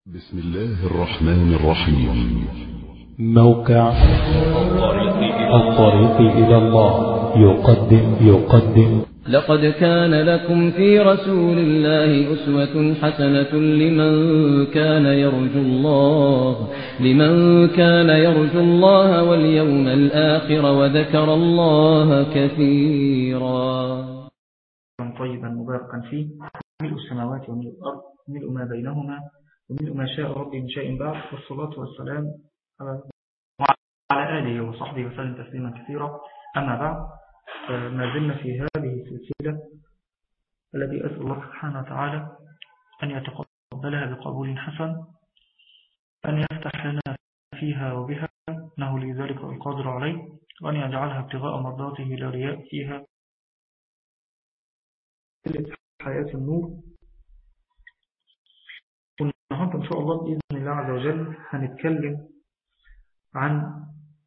بسم الله الرحمن الرحيم موقع الطريق إلى الله يقدم يقدم لقد كان لكم في رسول الله أسوة حسنة لمن كان يرجو الله لمن كان يرجو الله واليوم الآخر وذكر الله كثيرا طيبا مباركا فيه ملء السماوات وملء الأرض ملء ما بينهما وملء ما شاء ربي من شيء بعد والصلاة والسلام على وعلى آله وصحبه وسلم تسليما كثيرا أما بعد ما زلنا في هذه السلسلة التي أسأل الله سبحانه وتعالى أن يتقبلها بقبول حسن أن يفتح لنا فيها وبها أنه لذلك القادر عليه وأن يجعلها ابتغاء مرضاته لا رياء فيها حياة النور والنهاردة إن شاء الله بإذن الله عز وجل هنتكلم عن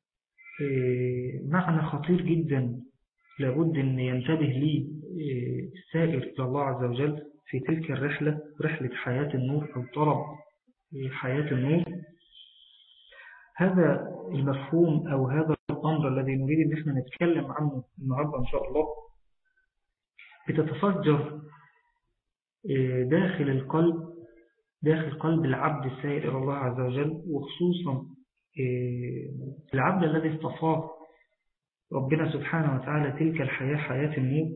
معنى خطير جدا لابد أن ينتبه لي السائر إلى الله عز وجل في تلك الرحلة رحلة حياة النور أو طلب حياة النور هذا المفهوم أو هذا الأمر الذي نريد أن احنا نتكلم عنه النهاردة إن شاء الله بتتفجر داخل القلب داخل قلب العبد السائر إلى الله عز وجل وخصوصا العبد الذي اصطفاه ربنا سبحانه وتعالى تلك الحياة حياة النور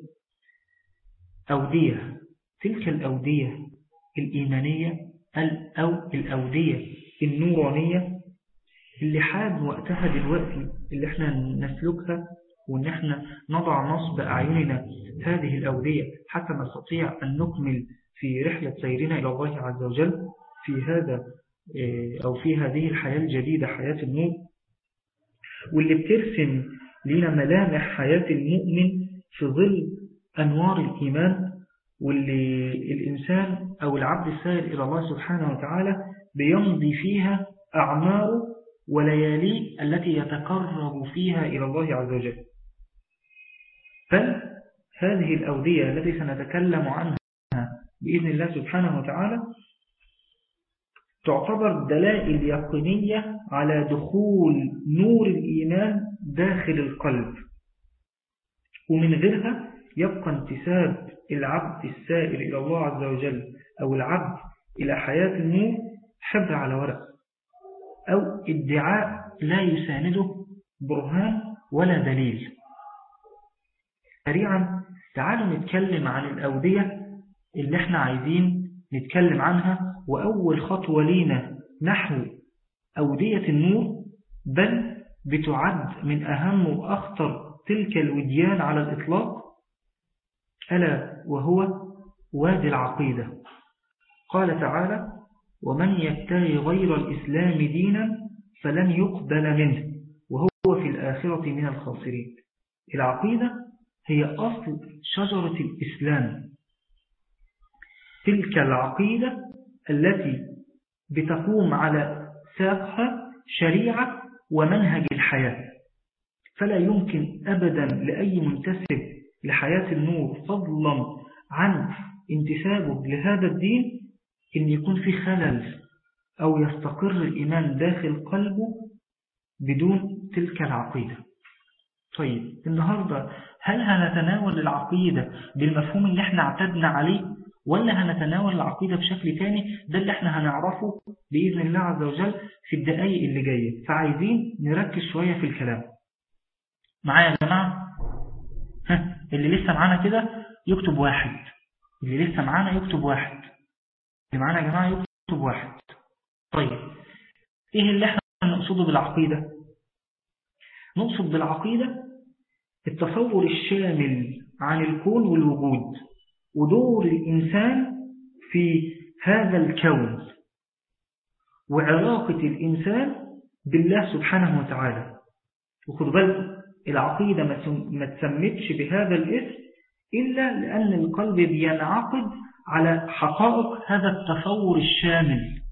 أودية تلك الأودية الإيمانية أو الأودية النورانية اللي حان وقتها دلوقتي اللي احنا نسلكها وان احنا نضع نصب أعيننا هذه الأودية حتى نستطيع أن نكمل في رحلة سيرنا إلى الله عز وجل في هذا أو في هذه الحياة الجديدة حياة النور واللي بترسم لنا ملامح حياة المؤمن في ظل أنوار الإيمان واللي الإنسان أو العبد السائر إلى الله سبحانه وتعالى بيمضي فيها أعماره ولياليه التي يتقرب فيها إلى الله عز وجل بل هذه الأودية التي سنتكلم عنها بإذن الله سبحانه وتعالى تعتبر دلائل يقينية على دخول نور الإيمان داخل القلب ومن غيرها يبقى انتساب العبد السائر إلى الله عز وجل أو العبد إلى حياة النور حبر على ورق أو ادعاء لا يسانده برهان ولا دليل سريعا تعالوا نتكلم عن الأودية اللي احنا عايزين نتكلم عنها وأول خطوة لينا نحو أودية النور بل بتعد من أهم وأخطر تلك الوديان على الإطلاق ألا وهو وادي العقيدة قال تعالى ومن يبتغي غير الإسلام دينا فلن يقبل منه وهو في الآخرة من الخاسرين العقيدة هي أصل شجرة الإسلام تلك العقيدة التي بتقوم على ساقها شريعة ومنهج الحياة فلا يمكن أبدا لأي منتسب لحياة النور فضلا عن انتسابه لهذا الدين إن يكون في خلل أو يستقر الإيمان داخل قلبه بدون تلك العقيدة طيب النهاردة هل هنتناول العقيدة بالمفهوم اللي احنا اعتدنا عليه ولا هنتناول العقيدة بشكل تاني ده اللي احنا هنعرفه بإذن الله عز وجل في الدقايق اللي جاية فعايزين نركز شوية في الكلام معايا يا جماعة ها اللي لسه معانا كده يكتب واحد اللي لسه معانا يكتب واحد اللي معانا يا جماعة يكتب واحد طيب ايه اللي احنا نقصده بالعقيدة نقصد بالعقيدة التصور الشامل عن الكون والوجود ودور الإنسان في هذا الكون وعلاقة الإنسان بالله سبحانه وتعالى وخذ بالك العقيدة ما تسمتش بهذا الاسم إلا لأن القلب بينعقد على حقائق هذا التصور الشامل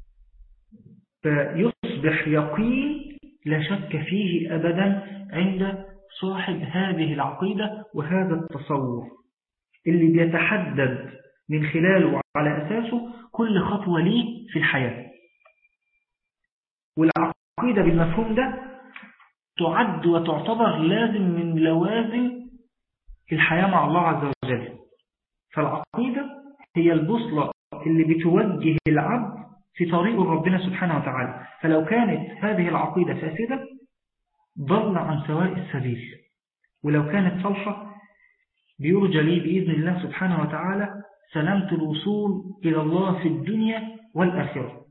فيصبح يقين لا شك فيه أبدا عند صاحب هذه العقيدة وهذا التصور اللي بيتحدد من خلاله وعلى أساسه كل خطوة ليه في الحياة والعقيدة بالمفهوم ده تعد وتعتبر لازم من لوازم الحياة مع الله عز وجل فالعقيدة هي البوصلة اللي بتوجه العبد في طريق ربنا سبحانه وتعالى فلو كانت هذه العقيدة فاسدة ضل عن سواء السبيل ولو كانت صالحة بيرجى لي بإذن الله سبحانه وتعالى سلامة الوصول إلى الله في الدنيا والآخرة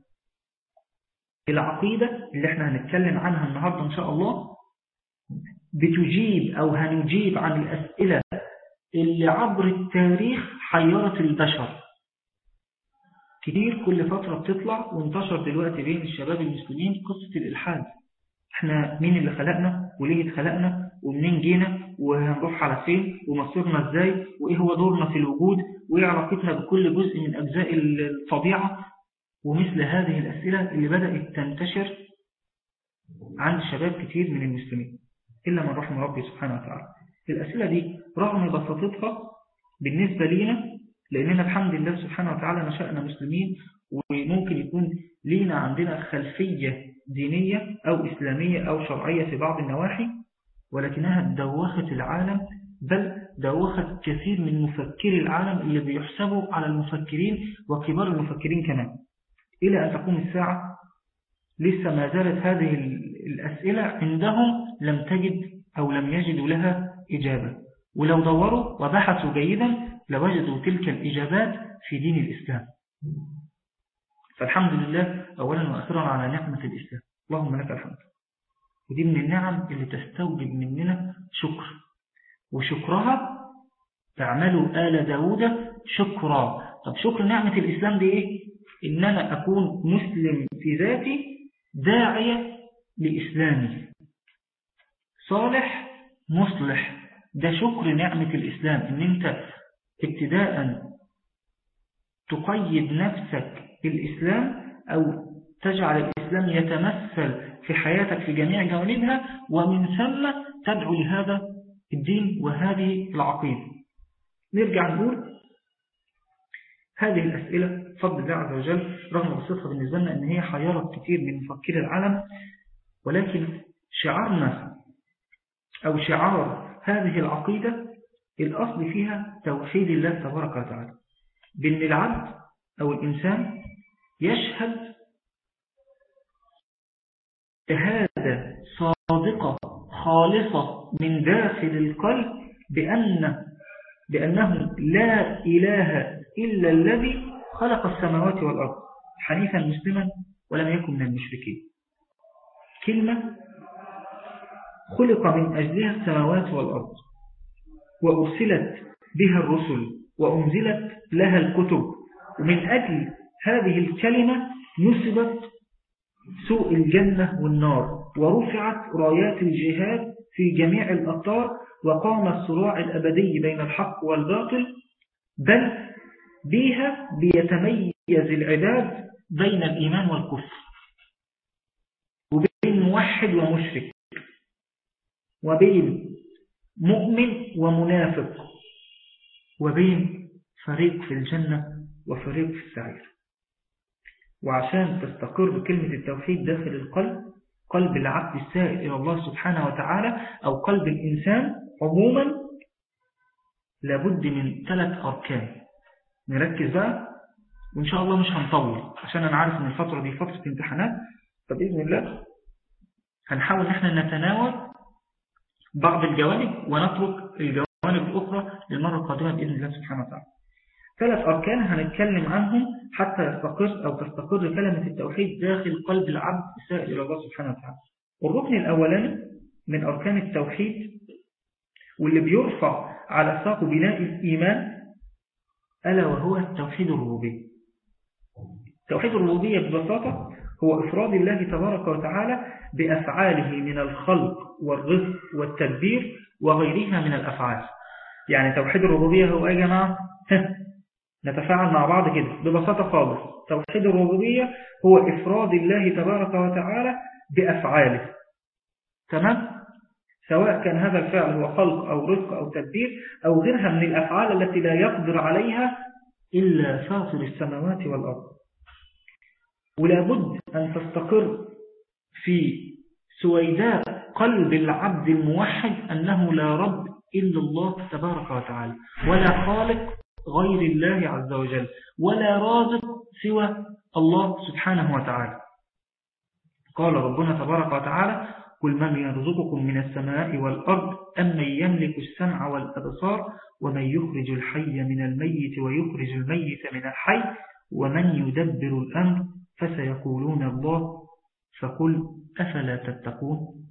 العقيدة اللي احنا هنتكلم عنها النهاردة إن شاء الله بتجيب أو هنجيب عن الأسئلة اللي عبر التاريخ حيرت البشر كتير كل فترة بتطلع وانتشر دلوقتي بين الشباب المسلمين قصة الإلحاد احنا مين اللي خلقنا وليه اتخلقنا ومنين جينا وهنروح على فين ومصيرنا ازاي وايه هو دورنا في الوجود وايه علاقتنا بكل جزء من اجزاء الطبيعة ومثل هذه الاسئلة اللي بدأت تنتشر عند شباب كتير من المسلمين إلا من رحم ربي سبحانه وتعالى الأسئلة دي رغم بساطتها بالنسبة لينا لأننا الحمد لله سبحانه وتعالى نشأنا مسلمين وممكن يكون لينا عندنا خلفية دينية أو إسلامية أو شرعية في بعض النواحي ولكنها دوخت العالم بل دوخت كثير من مفكري العالم اللي بيحسبوا على المفكرين وكبار المفكرين كمان إلى أن تقوم الساعة لسه ما زالت هذه الأسئلة عندهم لم تجد أو لم يجدوا لها إجابة ولو دوروا وبحثوا جيدا لوجدوا تلك الإجابات في دين الإسلام فالحمد لله أولا وأخيرا على نعمة الإسلام اللهم لك الحمد ودي من النعم اللي تستوجب مننا شكر وشكرها تعملوا آل داود شكرا طب شكر نعمة الإسلام دي إيه؟ إن أنا أكون مسلم في ذاتي داعية لإسلامي صالح مصلح ده شكر نعمة الإسلام إن أنت ابتداء تقيد نفسك بالإسلام أو تجعل الإسلام يتمثل في حياتك في جميع جوانبها ومن ثم تدعو لهذا الدين وهذه العقيدة نرجع نقول هذه الأسئلة فضل الله عز وجل رغم بسيطها بالنسبة لنا أن هي حيرت كثير من مفكري العالم ولكن شعارنا أو شعار هذه العقيدة الأصل فيها توحيد الله تبارك وتعالى بأن العبد أو الإنسان يشهد شهادة صادقة خالصة من داخل القلب بأن بأنه لا إله إلا الذي خلق السماوات والأرض حنيفا مسلما ولم يكن من المشركين كلمة خلق من أجلها السماوات والأرض وأرسلت بها الرسل وأنزلت لها الكتب ومن أجل هذه الكلمة نسبت سوء الجنة والنار ورفعت رايات الجهاد في جميع الأطار وقام الصراع الأبدي بين الحق والباطل بل بها بيتميز العباد بين الإيمان والكفر وبين موحد ومشرك وبين مؤمن ومنافق وبين فريق في الجنة وفريق في السعير وعشان تستقر كلمة التوحيد داخل القلب قلب العبد السائل إلى الله سبحانه وتعالى أو قلب الإنسان عموما لابد من ثلاث أركان نركز بقى وإن شاء الله مش هنطول عشان أنا عارف أن الفترة دي فترة امتحانات فبإذن الله هنحاول ان احنا نتناول بعض الجوانب ونترك الجوانب الأخرى للمرة القادمة بإذن الله سبحانه وتعالى ثلاث أركان هنتكلم عنهم حتى يستقر أو تستقر كلمة التوحيد داخل قلب العبد السائل إلى الله سبحانه وتعالى الركن الأولاني من أركان التوحيد واللي بيرفع على ساق بناء الإيمان ألا وهو التوحيد الربوبية توحيد الربوبية ببساطة هو إفراد الله تبارك وتعالى بأفعاله من الخلق والرزق والتدبير وغيرها من الأفعال يعني توحيد الربوبية هو يا جماعة نتفاعل مع بعض كده ببساطة خالص توحيد الربوبية هو إفراد الله تبارك وتعالى بأفعاله تمام؟ سواء كان هذا الفعل هو خلق أو رزق أو تدبير أو غيرها من الأفعال التي لا يقدر عليها إلا فاطر السماوات والأرض ولا بد أن تستقر في سويداء قلب العبد الموحد أنه لا رب إلا الله تبارك وتعالى ولا خالق غير الله عز وجل ولا رازق سوى الله سبحانه وتعالى قال ربنا تبارك وتعالى قل من يرزقكم من السماء والأرض أم من يملك السمع والأبصار ومن يخرج الحي من الميت ويخرج الميت من الحي ومن يدبر الأمر فسيقولون الله فقل أفلا تتقون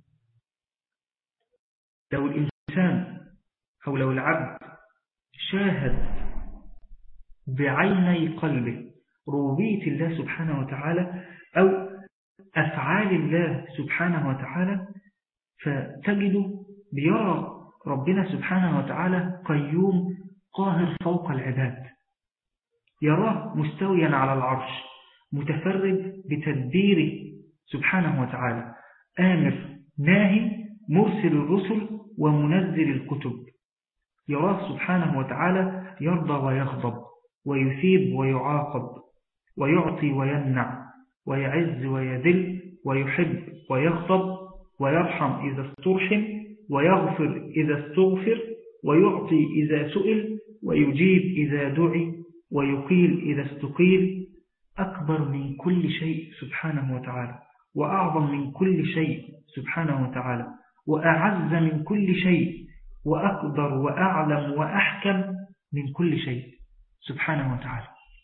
لو الإنسان أو لو العبد شاهد بعيني قلبه ربوبية الله سبحانه وتعالى أو أفعال الله سبحانه وتعالى فتجد بيرى ربنا سبحانه وتعالى قيوم قاهر فوق العباد يراه مستويا على العرش متفرد بتدبيره سبحانه وتعالى آمر ناهي مرسل الرسل ومنزل الكتب يراه سبحانه وتعالى يرضى ويغضب ويثيب ويعاقب ويعطي ويمنع ويعز ويذل ويحب ويغضب ويرحم إذا استرحم ويغفر إذا استغفر ويعطي إذا سئل ويجيب إذا دعي ويقيل إذا استقيل أكبر من كل شيء سبحانه وتعالى وأعظم من كل شيء سبحانه وتعالى وأعز من كل شيء وأقدر وأعلم وأحكم من كل شيء سبحانه وتعالى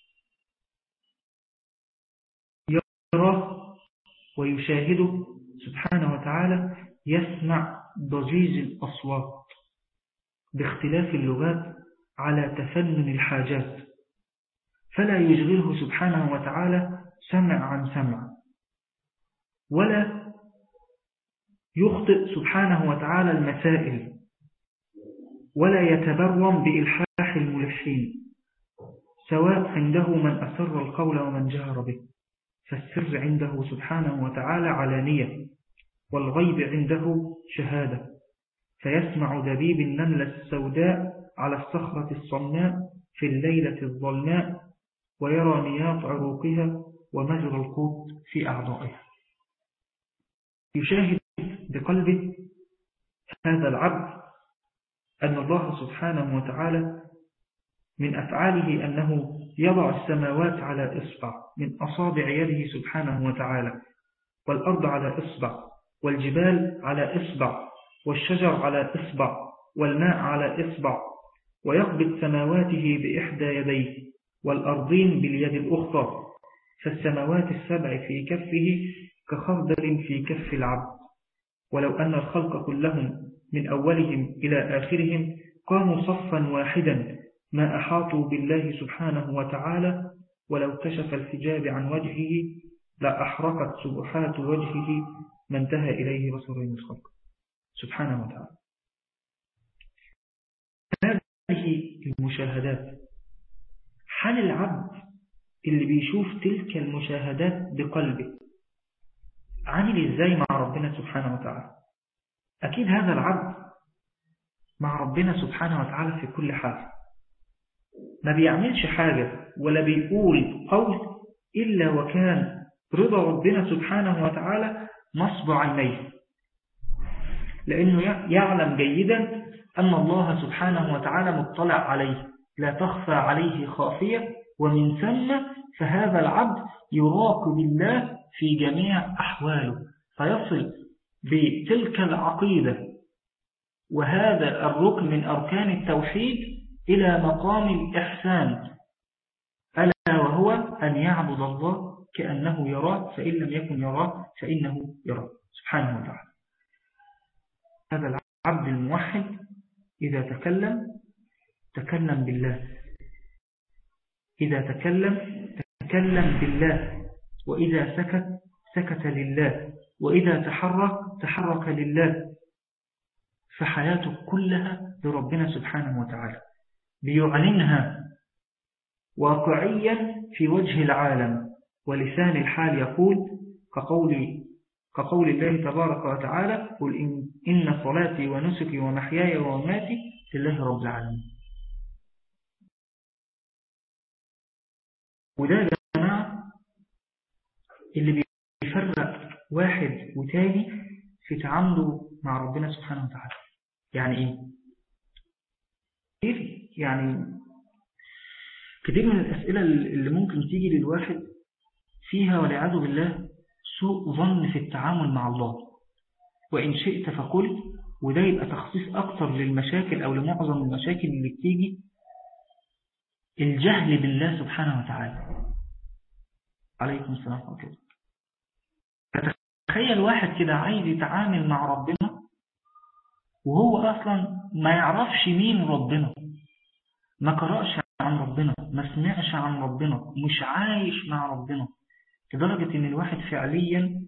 يرى ويشاهده سبحانه وتعالى يسمع ضجيج الأصوات باختلاف اللغات على تفنن الحاجات فلا يشغله سبحانه وتعالى سمع عن سمع ولا يخطئ سبحانه وتعالى المسائل ولا يتبرم بإلحاح الملحين سواء عنده من أسر القول ومن جهر به فالسر عنده سبحانه وتعالى علانية والغيب عنده شهادة فيسمع دبيب النملة السوداء على الصخرة الصماء في الليلة الظلماء ويرى نياط عروقها ومجرى القوت في أعضائها يشاهد بقلبه هذا العبد أن الله سبحانه وتعالى من أفعاله أنه يضع السماوات على إصبع من أصابع يده سبحانه وتعالى والأرض على إصبع والجبال على إصبع والشجر على إصبع والماء على إصبع ويقبض سماواته بإحدى يديه والأرضين باليد الأخرى فالسماوات السبع في كفه كخردل في كف العبد ولو أن الخلق كلهم من أولهم إلى آخرهم قاموا صفا واحدا ما أحاطوا بالله سبحانه وتعالى ولو كشف الحجاب عن وجهه لأحرقت سبحات وجهه ما انتهى إليه بصر الخلق سبحانه وتعالى هذه المشاهدات حال العبد اللي بيشوف تلك المشاهدات بقلبه عامل ازاي مع ربنا سبحانه وتعالى أكيد هذا العبد مع ربنا سبحانه وتعالى في كل حال ما بيعملش حاجة ولا بيقول قول إلا وكان رضا ربنا سبحانه وتعالى نصب عينيه لأنه يعلم جيدا أن الله سبحانه وتعالى مطلع عليه لا تخفى عليه خافية ومن ثم فهذا العبد يراقب الله في جميع أحواله فيصل بتلك العقيدة وهذا الركن من أركان التوحيد إلى مقام الإحسان ألا وهو أن يعبد الله كأنه يراه فإن لم يكن يراه فإنه يراه سبحانه وتعالى هذا العبد الموحد إذا تكلم تكلم بالله إذا تكلم تكلم بالله وإذا سكت سكت لله وإذا تحرك تحرك لله فحياته كلها لربنا سبحانه وتعالى بيعلنها واقعيا في وجه العالم ولسان الحال يقول كقول كقول الله تبارك وتعالى قل إن, إن صلاتي ونسكي ومحياي ومماتي لله رب العالمين وده يا جماعة اللي بيفرق واحد وتاني في تعامله مع ربنا سبحانه وتعالى يعني ايه كتير يعني كتير من الأسئلة اللي ممكن تيجي للواحد فيها والعياذ بالله سوء ظن في التعامل مع الله وإن شئت فقل وده يبقى تخصيص أكتر للمشاكل أو لمعظم المشاكل اللي بتيجي الجهل بالله سبحانه وتعالى عليكم السلام عليكم تخيل واحد كده عايز يتعامل مع ربنا وهو أصلا ما يعرفش مين ربنا ما قرأش عن ربنا ما سمعش عن ربنا مش عايش مع ربنا لدرجة ان الواحد فعليا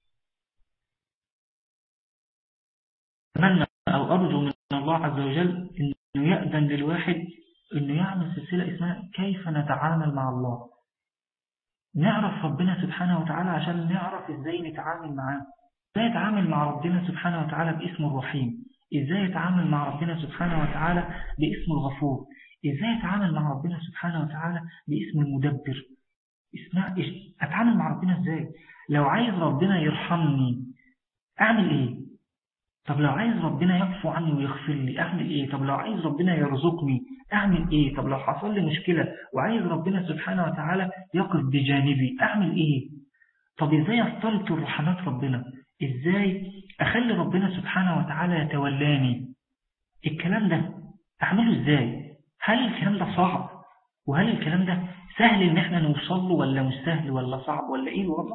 أتمنى أو أرجو من الله عز وجل أنه يأذن للواحد أنه يعمل سلسلة اسمها كيف نتعامل مع الله نعرف ربنا سبحانه وتعالى عشان نعرف إزاي نتعامل معاه إزاي نتعامل مع ربنا سبحانه وتعالى باسم الرحيم إزاي يتعامل مع ربنا سبحانه وتعالى باسم الغفور إزاي يتعامل مع ربنا سبحانه وتعالى باسم المدبر اسمع إيش أتعامل مع ربنا إزاي لو عايز ربنا يرحمني أعمل إيه طب لو عايز ربنا يعفو عني ويغفر لي أعمل إيه طب لو عايز ربنا يرزقني أعمل إيه طب لو حصل لي مشكلة وعايز ربنا سبحانه وتعالى يقف بجانبي أعمل إيه طب إزاي أستلط رحمات ربنا إزاي أخلي ربنا سبحانه وتعالى يتولاني الكلام ده أعمله إزاي هل الكلام ده صعب وهل الكلام ده سهل ان احنا نوصل له ولا مش سهل ولا صعب ولا ايه الوضع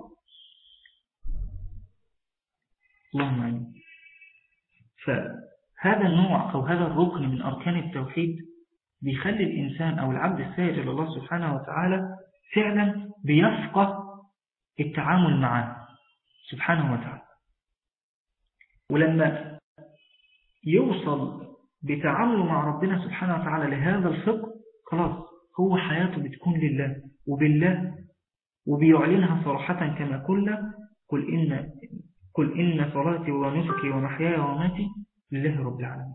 اللهم امين فهذا النوع او هذا الركن من اركان التوحيد بيخلي الانسان او العبد السائر الى الله سبحانه وتعالى فعلا بيفقه التعامل معه سبحانه وتعالى ولما يوصل بتعامله مع ربنا سبحانه وتعالى لهذا الفقه خلاص هو حياته بتكون لله وبالله وبيعلنها صراحة كما قلنا قل إن, قل إن صلاتي ونسكي ومحياي وماتي لله رب العالمين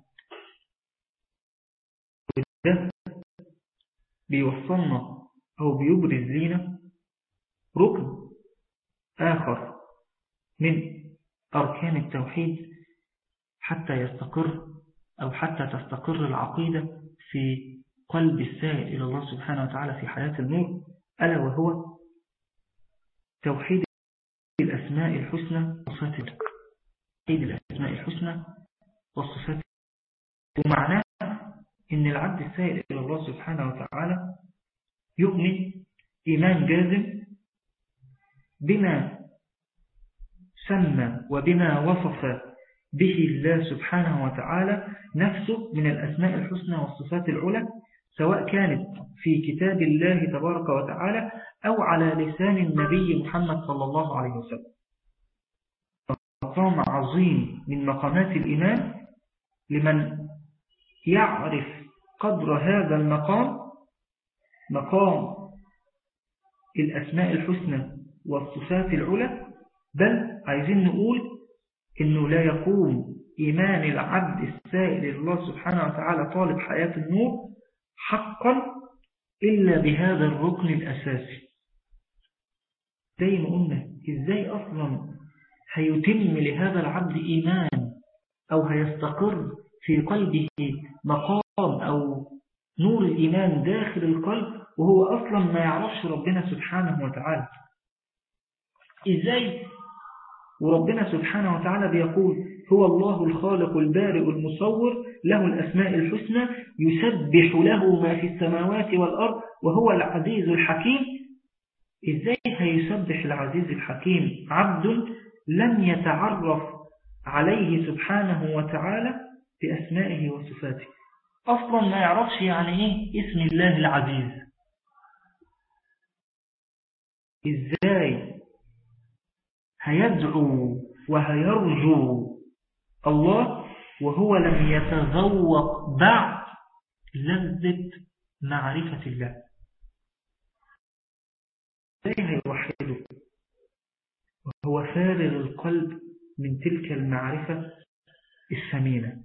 وده بيوصلنا أو بيبرز لنا ركن آخر من أركان التوحيد حتى يستقر أو حتى تستقر العقيدة في قلب السائل إلى الله سبحانه وتعالى في حياة النور ألا وهو توحيد الأسماء الحسنى وصفات توحيد الأسماء الحسنى والصفات ومعناه إن العبد السائل إلى الله سبحانه وتعالى يؤمن إيمان جازم بما سمى وبما وصف به الله سبحانه وتعالى نفسه من الأسماء الحسنى والصفات العلى سواء كانت في كتاب الله تبارك وتعالى أو على لسان النبي محمد صلى الله عليه وسلم مقام عظيم من مقامات الإيمان لمن يعرف قدر هذا المقام مقام الأسماء الحسنى والصفات العلى بل عايزين نقول إنه لا يقوم إيمان العبد السائل الله سبحانه وتعالى طالب حياة النور حقا إلا بهذا الركن الأساسي زي ما قلنا إزاي أصلا هيتم لهذا العبد إيمان أو هيستقر في قلبه مقام أو نور الإيمان داخل القلب وهو أصلا ما يعرفش ربنا سبحانه وتعالى إزاي وربنا سبحانه وتعالى بيقول هو الله الخالق البارئ المصور له الأسماء الحسنى يسبح له ما في السماوات والأرض وهو العزيز الحكيم إزاي هيسبح العزيز الحكيم عبد لم يتعرف عليه سبحانه وتعالى بأسمائه وصفاته أصلا ما يعرفش يعني إيه اسم الله العزيز إزاي هيدعو وهيرجو الله وهو لم يتذوق بعد لذة معرفة الله ازاي هيوحده وهو فارغ القلب من تلك المعرفة الثمينة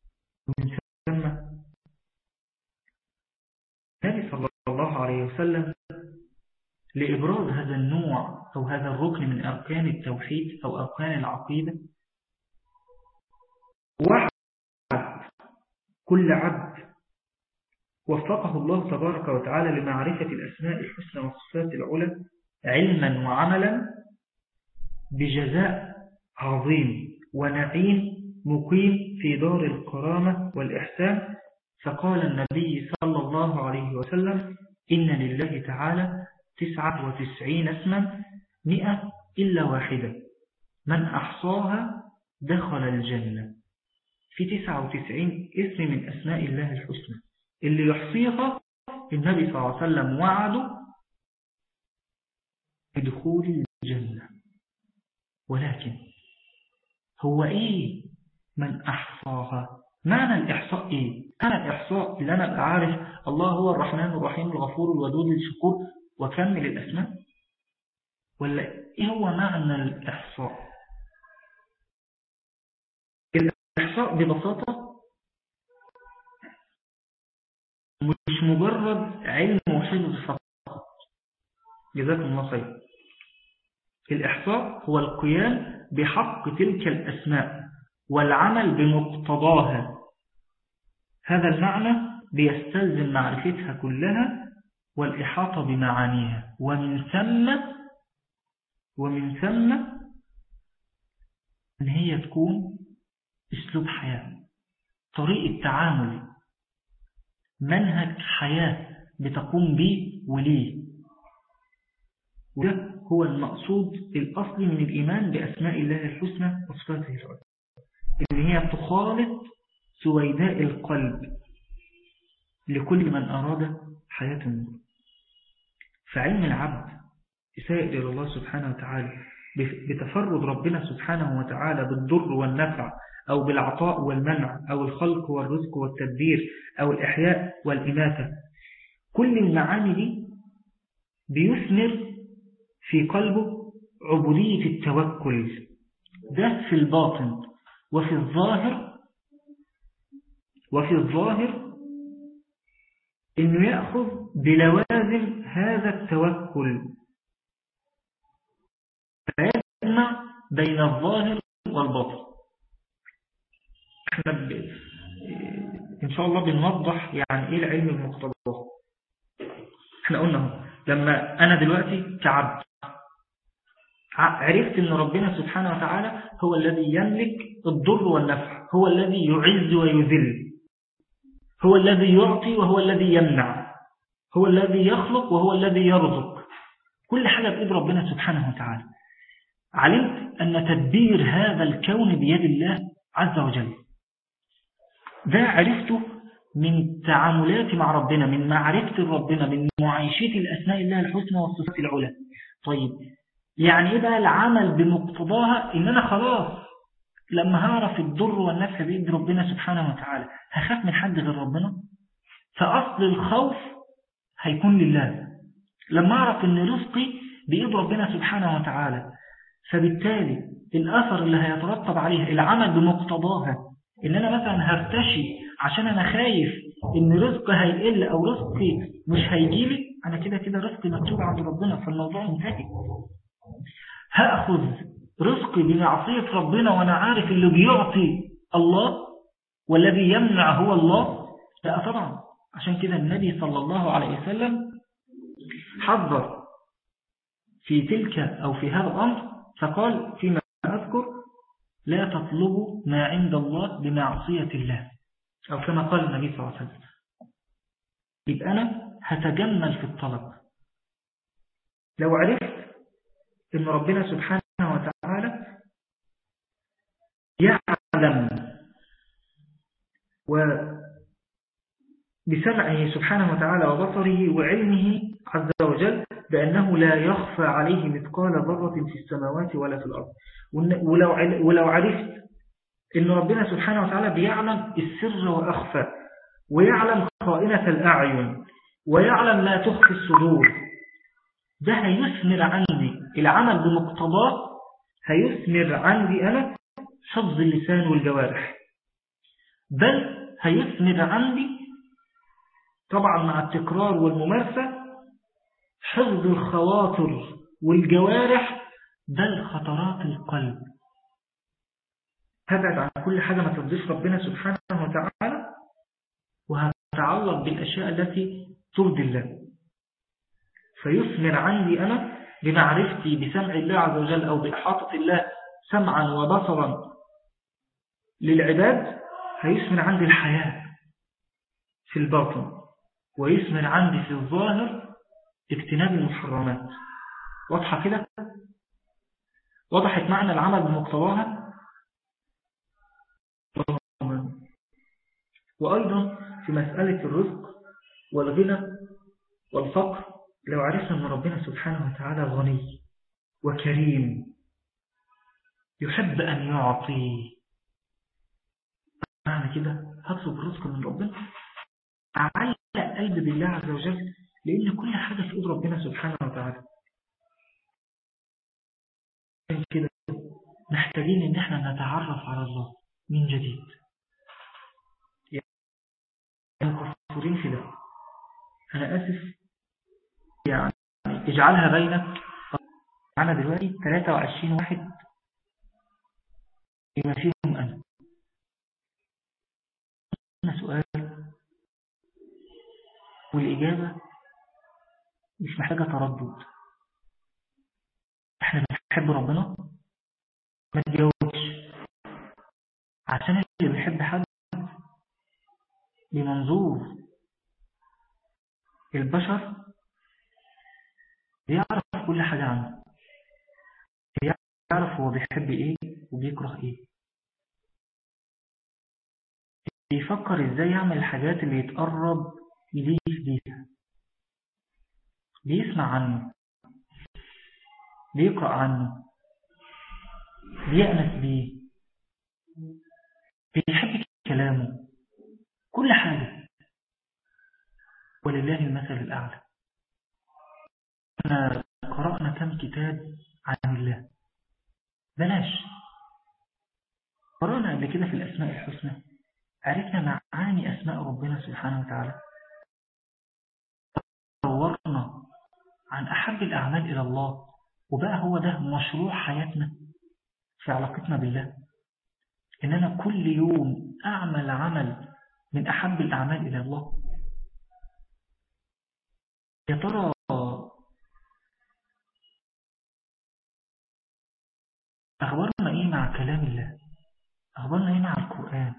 ومن ثم النبي صلى الله عليه وسلم لإبراز هذا النوع أو هذا الركن من أركان التوحيد أو أركان العقيدة واحد كل عبد وفقه الله تبارك وتعالى لمعرفة الأسماء الحسنى والصفات العلى علما وعملا بجزاء عظيم ونعيم مقيم في دار الكرامة والإحسان فقال النبي صلى الله عليه وسلم إن لله تعالى تسعة وتسعين اسما مئة إلا واحدة من أحصاها دخل الجنة في تسعة وتسعين اسم من أسماء الله الحسنى اللي يحصيها النبي صلى الله عليه وسلم وعده بدخول الجنة ولكن هو إيه من أحصاها معنى الإحصاء إيه أنا الإحصاء اللي أنا أعرف الله هو الرحمن الرحيم الغفور الودود الشكور وكمل الأسماء ولا إيه هو معنى الإحصاء الإحصاء ببساطة مش مجرد علم وحفظ فقط جزاكم الله خير الإحصاء هو القيام بحق تلك الأسماء والعمل بمقتضاها هذا المعنى بيستلزم معرفتها كلها والإحاطة بمعانيها ومن ثم ومن ثم أن هي تكون أسلوب حياة طريقة تعامل منهج حياة بتقوم به وليه وده هو المقصود الأصلي من الإيمان بأسماء الله الحسنى وصفاته العلى إن هي تخالط سويداء القلب لكل من أراد حياة النور فعلم العبد يسائل إلى الله سبحانه وتعالى بتفرد ربنا سبحانه وتعالى بالضر والنفع أو بالعطاء والمنع أو الخلق والرزق والتدبير أو الإحياء والإماتة كل المعاني دي بيثمر في قلبه عبودية التوكل ده في الباطن وفي الظاهر وفي الظاهر انه يأخذ بلوازم هذا التوكل فيجمع بين الظاهر والباطن احنا ب... ان شاء الله بنوضح يعني ايه العلم المقتضى احنا قلنا لما انا دلوقتي كعبد عرفت ان ربنا سبحانه وتعالى هو الذي يملك الضر والنفع هو الذي يعز ويذل هو الذي يعطي وهو الذي يمنع هو الذي يخلق وهو الذي يرزق كل حاجة بإيد ربنا سبحانه وتعالى علمت أن تدبير هذا الكون بيد الله عز وجل ده عرفته من تعاملاتي مع ربنا من معرفة ربنا من معايشتي الأسماء الله الحسنى والصفات العلى طيب يعني إيه بقى العمل بمقتضاها إن أنا خلاص لما هعرف الضر والنفع بإيد ربنا سبحانه وتعالى هخاف من حد غير ربنا فأصل الخوف هيكون لله لما أعرف أن رزقي بإيد ربنا سبحانه وتعالى فبالتالي الأثر اللي هيترتب عليها العمل بمقتضاها إن أنا مثلا هرتشي عشان أنا خايف إن رزقي هيقل أو رزقي مش هيجيلي أنا كده كده رزقي مكتوب عند ربنا فالموضوع انتهي هأخذ رزقي بمعصية ربنا وأنا عارف اللي بيعطي الله والذي يمنع هو الله لا طبعا عشان كده النبي صلى الله عليه وسلم حذر في تلك أو في هذا الأمر فقال فيما أذكر لا تطلبوا ما عند الله بمعصية الله أو كما قال النبي صلى الله عليه وسلم يبقى أنا هتجمل في الطلب لو عرفت أن ربنا سبحانه وتعالى يعلم وبسمعه سبحانه وتعالى وبصره وعلمه عز وجل بأنه لا يخفى عليه مثقال ذرة في السماوات ولا في الأرض ولو ولو عرفت أن ربنا سبحانه وتعالى بيعلم السر وأخفى ويعلم خائنة الأعين ويعلم لا تخفي الصدور ده هيثمر عندي العمل بمقتضاه هيثمر عندي أنا حفظ اللسان والجوارح بل هيثمر عندي طبعا مع التكرار والممارسة حفظ الخواطر والجوارح بل خطرات القلب هبعد عن كل حاجة ما ترضيش ربنا سبحانه وتعالى وهتعلق بالأشياء التي ترضي الله فيثمر عندي أنا بمعرفتي بسمع الله عز وجل أو بإحاطة الله سمعا وبصرا للعباد هيثمر عندي الحياة في الباطن ويثمر عندي في الظاهر اجتناب المحرمات واضحة كده وضحت معنى العمل بمقتضاها وأيضا في مسألة الرزق والغنى والفقر لو عرفنا أن ربنا سبحانه وتعالى غني وكريم يحب أن يعطي معنى كده هطلب الرزق من ربنا أعلق قلبي بالله عز وجل لأن كل حاجة في إيد ربنا سبحانه وتعالى كده محتاجين ان احنا نتعرف على الله من جديد يعني مقصورين في ده انا اسف يعني اجعلها بينك معنا دلوقتي 23 واحد بما فيهم انا هنا سؤال والاجابه مش محتاجه تردد احنا بنحب ربنا ما تجاوبش عشان اللي بيحب حد بمنظور البشر بيعرف كل حاجة عنه بيعرف هو بيحب ايه وبيكره ايه بيفكر ازاي يعمل الحاجات اللي يتقرب إليه بيها بيسمع عنه بيقرأ عنه بيأنس بيه بيحب كلامه كل حاجة ولله المثل الأعلى احنا قرأنا كم كتاب عن الله بلاش قرأنا قبل كده في الأسماء الحسنى عرفنا معاني أسماء ربنا سبحانه وتعالى دورنا عن أحب الأعمال إلى الله وبقى هو ده مشروع حياتنا في علاقتنا بالله إن أنا كل يوم أعمل عمل من أحب الأعمال إلى الله يا ترى أخبارنا إيه مع كلام الله أخبارنا إيه مع القرآن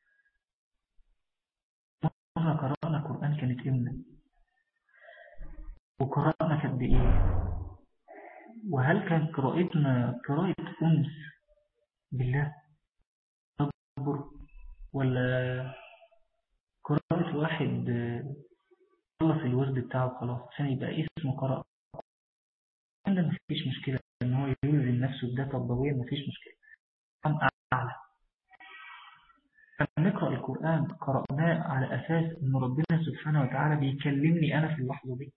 مرة قرأنا القرآن كانت إمنا وقرأنا كانت بإيه وهل كان قراءتنا قراءة أنس بالله تدبر ولا قراءة واحد خلص الورد بتاعه خلاص عشان يبقى اسمه قراءة ده مفيش مشكلة ان هو يلزم نفسه بداتا الضوئية مفيش مشكلة أم أعلى فنقرأ القرآن قرأناه على أساس أن ربنا سبحانه وتعالى بيكلمني أنا في اللحظة دي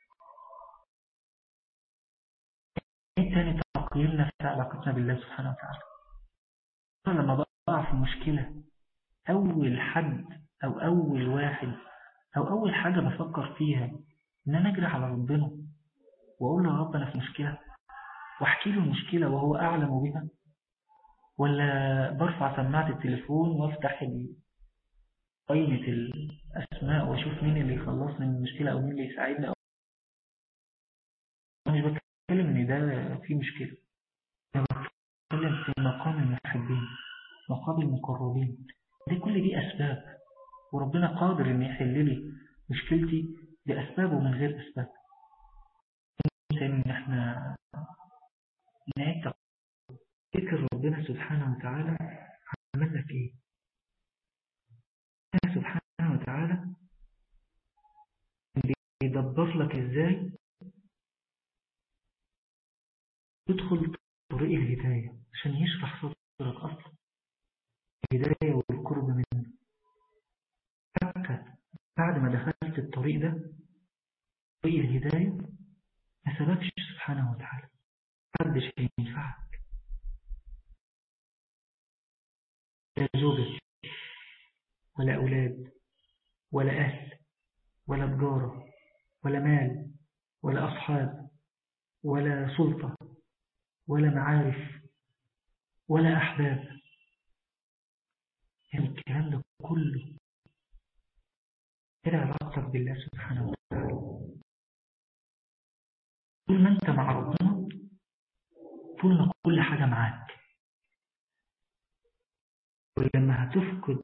ايه تاني تقييمنا في علاقتنا بالله سبحانه وتعالى لما بقع في مشكلة أول حد أو أول واحد أو أول حاجة بفكر فيها إن أنا أجري على ربنا وأقول له يا رب أنا في مشكلة واحكي له المشكلة وهو أعلم بها ولا برفع سماعة التليفون وافتح قائمة الأسماء واشوف مين اللي يخلصني من المشكلة أو مين اللي يساعدني أو مش بتكلم إن ده في مشكلة أنا بتكلم في مقام المحبين مقام المقربين دي كل دي أسباب وربنا قادر إن يحل لي مشكلتي بأسباب ومن غير أسباب إن إحنا نعيد فكر ربنا سبحانه وتعالى عمل لك إيه ربنا سبحانه وتعالى بيدبر لك إزاي تدخل طريق الهداية عشان يشرح صدرك أصلا الهداية والقرب منه حتى بعد ما دخلت الطريق ده طريق الهداية ما سببش سبحانه وتعالى محدش هينفعك لا زوجة ولا أولاد ولا أهل ولا تجارة ولا مال ولا أصحاب ولا سلطة ولا معارف ولا أحباب يعني الكلام ده كله كده علاقتك بالله سبحانه وتعالى طول ما انت مع ربنا طول ما كل حاجة معاك ولما هتفقد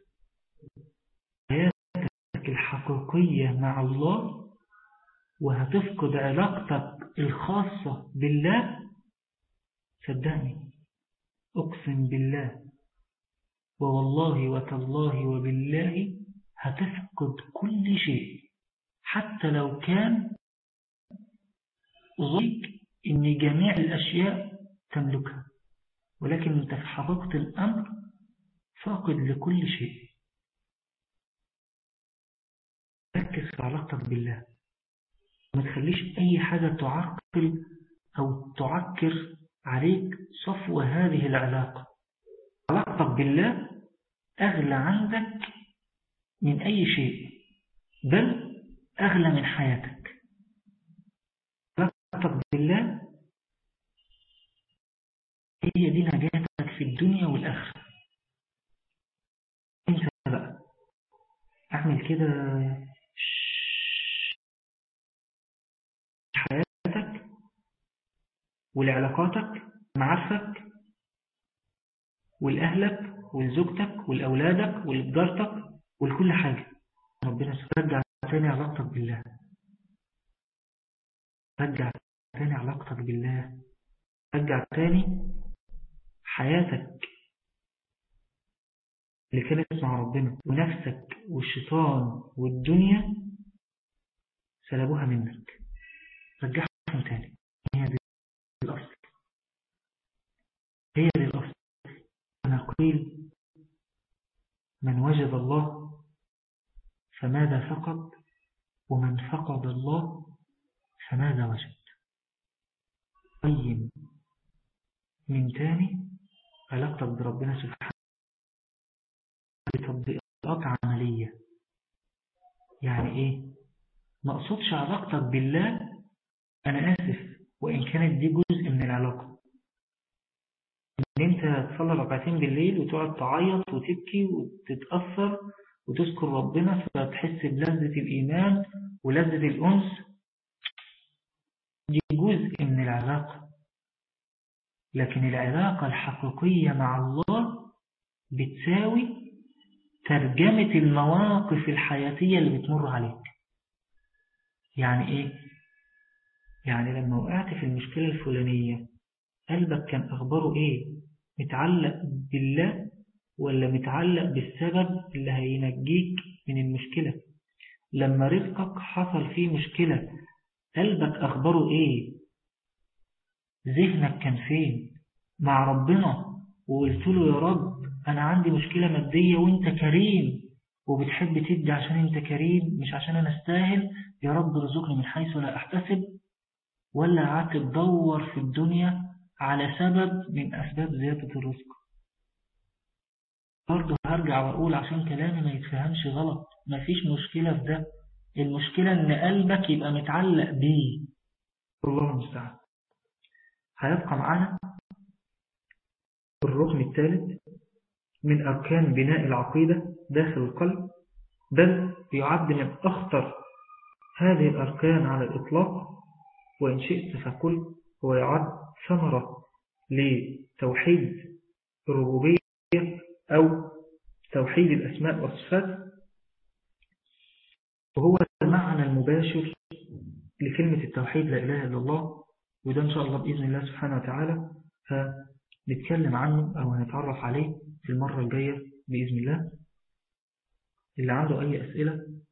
حياتك الحقيقية مع الله وهتفقد علاقتك الخاصة بالله صدقني أقسم بالله ووالله وتالله وبالله هتفقد كل شيء حتى لو كان ظنك ان جميع الاشياء تملكها ولكن انت في حقيقة الامر فاقد لكل شيء ركز في علاقتك بالله ما تخليش اي حاجة تعرقل او تعكر عليك صفو هذه العلاقة علاقتك بالله اغلى عندك من اي شيء بل اغلى من حياتك علاقتك بالله هي دي نجاتك في الدنيا والآخرة انت بقى اعمل كده حياتك ولعلاقاتك معارفك ولأهلك ولزوجتك ولأولادك ولتجارتك ولكل حاجة ربنا رجع تاني علاقتك بالله رجع تاني علاقتك بالله رجع تاني حياتك اللي كانت مع ربنا ونفسك والشيطان والدنيا سلبوها منك رجعهم تاني هي دي الأصل هي دي الأصل أنا قيل من وجد الله فماذا فقد ومن فقد الله فماذا وجد قيم من تاني علاقتك بربنا سبحانه بتطبيقات عملية يعني ايه ما اقصدش علاقتك بالله انا اسف وان كانت دي جزء من العلاقة ان انت تصلي ركعتين بالليل وتقعد تعيط وتبكي وتتأثر وتذكر ربنا فتحس بلذة الإيمان ولذة الأنس دي جزء من العلاقة لكن العلاقة الحقيقية مع الله بتساوي ترجمة المواقف الحياتية اللي بتمر عليك يعني ايه؟ يعني لما وقعت في المشكلة الفلانية قلبك كان أخباره ايه؟ متعلق بالله ولا متعلق بالسبب اللي هينجيك من المشكلة لما رزقك حصل فيه مشكلة قلبك أخباره ايه؟ ذهنك كان فين مع ربنا وقلت له يا رب أنا عندي مشكلة مادية وانت كريم وبتحب تدي عشان انت كريم مش عشان انا استاهل يا رب رزقني من حيث لا احتسب ولا قعدت تدور في الدنيا على سبب من أسباب زيادة الرزق برضه هرجع وأقول عشان كلامي ما يتفهمش غلط مفيش مشكلة في ده المشكلة إن قلبك يبقى متعلق بيه الله المستعان هيبقى معانا الركن الثالث من أركان بناء العقيدة داخل القلب بل يعد من أخطر هذه الأركان على الإطلاق وإن شئت فكل هو يعد ثمرة لتوحيد الربوبية أو توحيد الأسماء والصفات وهو المعنى المباشر لكلمة التوحيد لا إله إلا الله وده إن شاء الله بإذن الله سبحانه وتعالى هنتكلم عنه أو هنتعرف عليه في المرة الجاية بإذن الله اللي عنده أي أسئلة